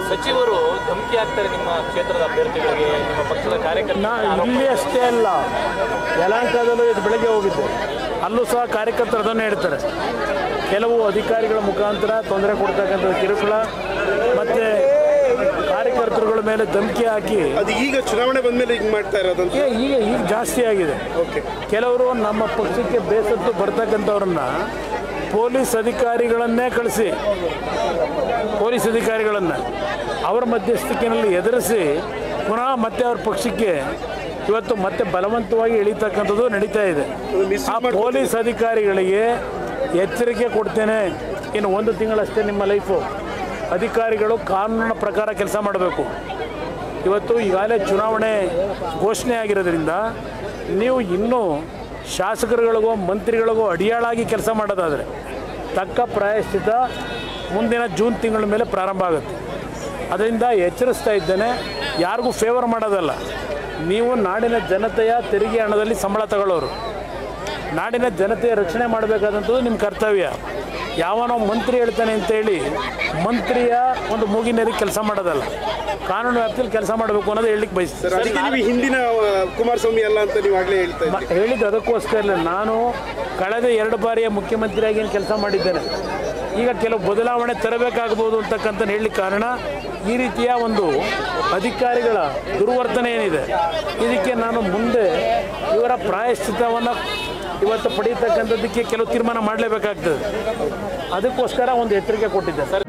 ಸಚಿವರು ಧಮಕಿ ಹಾಕ್ತಾರೆ ನಿಮ್ಮ ಕ್ಷೇತ್ರದ ಅಭ್ಯರ್ಥಿಗಳಿಗೆ ನಿಮ್ಮ ಪಕ್ಷದ ನಾ ಕಾರ್ಯಕರ್ತರಿಗೆ ಇಲ್ಲಿ ಅಷ್ಟೇ ಅಲ್ಲ ಯಲಹಂಕದಲ್ಲೂ ಇದು ಬೆಳಗ್ಗೆ ಹೋಗಿದ್ದೆ ಅಲ್ಲೂ ಸಹ ಕಾರ್ಯಕರ್ತರು ಅದನ್ನೇ ಹೇಳ್ತಾರೆ ಕೆಲವು ಅಧಿಕಾರಿಗಳ ಮುಖಾಂತರ ತೊಂದರೆ ಕೊಡ್ತಕ್ಕಂಥ ಕಿರುಕುಳ ಮತ್ತು ಕಾರ್ಯಕರ್ತರುಗಳ ಮೇಲೆ ಧಮಕಿ ಹಾಕಿ ಅದು ಈಗ ಚುನಾವಣೆ ಬಂದ್ಮೇಲೆ ಹಿಂಗ್ ಮಾಡ್ತಾ ಇರೋದಂತ ಏ, ಈಗ ಈಗ ಜಾಸ್ತಿ ಆಗಿದೆ ಓಕೆ ಕೆಲವರು ನಮ್ಮ ಪಕ್ಷಕ್ಕೆ ಬೇಸತ್ತು ಬರ್ತಕ್ಕಂಥವ್ರನ್ನ ಪೊಲೀಸ್ ಅಧಿಕಾರಿಗಳನ್ನೇ ಕಳಿಸಿ ಪೊಲೀಸ್ ಅಧಿಕಾರಿಗಳನ್ನು ಅವರ ಮಧ್ಯಸ್ಥಿಕೆಯಲ್ಲಿ ಎದುರಿಸಿ ಪುನಃ ಮತ್ತೆ ಅವ್ರ ಪಕ್ಷಕ್ಕೆ ಇವತ್ತು ಮತ್ತೆ ಬಲವಂತವಾಗಿ ಎಳೀತಕ್ಕಂಥದ್ದು ನಡೀತಾ ಇದೆ ಆ ಪೊಲೀಸ್ ಅಧಿಕಾರಿಗಳಿಗೆ ಎಚ್ಚರಿಕೆ ಕೊಡ್ತೇನೆ ಇನ್ನು ಒಂದು ತಿಂಗಳಷ್ಟೇ ನಿಮ್ಮ ಲೈಫು ಅಧಿಕಾರಿಗಳು ಕಾನೂನಿನ ಪ್ರಕಾರ ಕೆಲಸ ಮಾಡಬೇಕು ಇವತ್ತು ಈಗಾಗಲೇ ಚುನಾವಣೆ ಘೋಷಣೆ ಆಗಿರೋದ್ರಿಂದ ನೀವು ಇನ್ನೂ ಶಾಸಕರುಗಳಿಗೋ ಮಂತ್ರಿಗಳಿಗೋ ಅಡಿಯಾಳಾಗಿ ಕೆಲಸ ಮಾಡೋದಾದರೆ ತಕ್ಕ ಪ್ರಾಯಶ್ಚಿತ ಮುಂದಿನ ಜೂನ್ ತಿಂಗಳ ಮೇಲೆ ಪ್ರಾರಂಭ ಆಗುತ್ತೆ ಅದರಿಂದ ಎಚ್ಚರಿಸ್ತಾ ಇದ್ದೇನೆ ಯಾರಿಗೂ ಫೇವರ್ ಮಾಡೋದಲ್ಲ ನೀವು ನಾಡಿನ ಜನತೆಯ ತೆರಿಗೆ ಹಣದಲ್ಲಿ ಸಂಬಳ ತಗೊಳ್ಳೋರು ನಾಡಿನ ಜನತೆಯ ರಕ್ಷಣೆ ಮಾಡಬೇಕಾದಂಥದ್ದು ನಿಮ್ಮ ಕರ್ತವ್ಯ ಯಾವನೋ ಮಂತ್ರಿ ಹೇಳ್ತಾನೆ ಅಂತೇಳಿ ಮಂತ್ರಿಯ ಒಂದು ಮೂಗಿನೇರಿ ಕೆಲಸ ಮಾಡೋದಲ್ಲ ಕಾನೂನು ವ್ಯಾಪ್ತಿಯಲ್ಲಿ ಕೆಲಸ ಮಾಡಬೇಕು ಅನ್ನೋದು ಹೇಳಲಿಕ್ಕೆ ಬಯಸ್ತೀನಿ ಸರ್ ಅದಕ್ಕೆ ನೀವು ಹಿಂದಿನ ಆ, ಕುಮಾರಸ್ವಾಮಿ ಅಲ್ಲ ಅಂತ ನೀವು ಆಗ್ಲೇ ಹೇಳ್ತಾ ಇದ್ದೀರಿ ಮ- ಹೇಳಿದ್ದು ಅದಕ್ಕೋಸ್ಕರ ನಾನು ಕಳೆದ ಎರಡು ಬಾರಿಯ ಮುಖ್ಯಮಂತ್ರಿಯಾಗಿ ಏನು ಕೆಲಸ ಮಾಡಿದ್ದೇನೆ ಈಗ ಕೆಲವು ಬದಲಾವಣೆ ತರಬೇಕಾಗಬಹುದು ಅಂತಕ್ಕಂಥ ಹೇಳಲಿಕ್ಕೆ ಕಾರಣ ಈ ರೀತಿಯ ಒಂದು ಅಧಿಕಾರಿಗಳ ದುರ್ವರ್ತನೆ ಏನಿದೆ ಇದಕ್ಕೆ ನಾನು ಮುಂದೆ ಇವರ ಪ್ರಾಯಶ್ಚಿತವನ್ನು ಇವತ್ತು ಪಡೀತಕ್ಕಂಥದ್ದಕ್ಕೆ ಕೆಲವು ತೀರ್ಮಾನ ಮಾಡಲೇಬೇಕಾಗ್ತದೆ ಅದಕ್ಕೋಸ್ಕರ ಒಂದು ಎಚ್ಚರಿಕೆ ಕೊಟ್ಟಿದ್ದೆ ಸರ್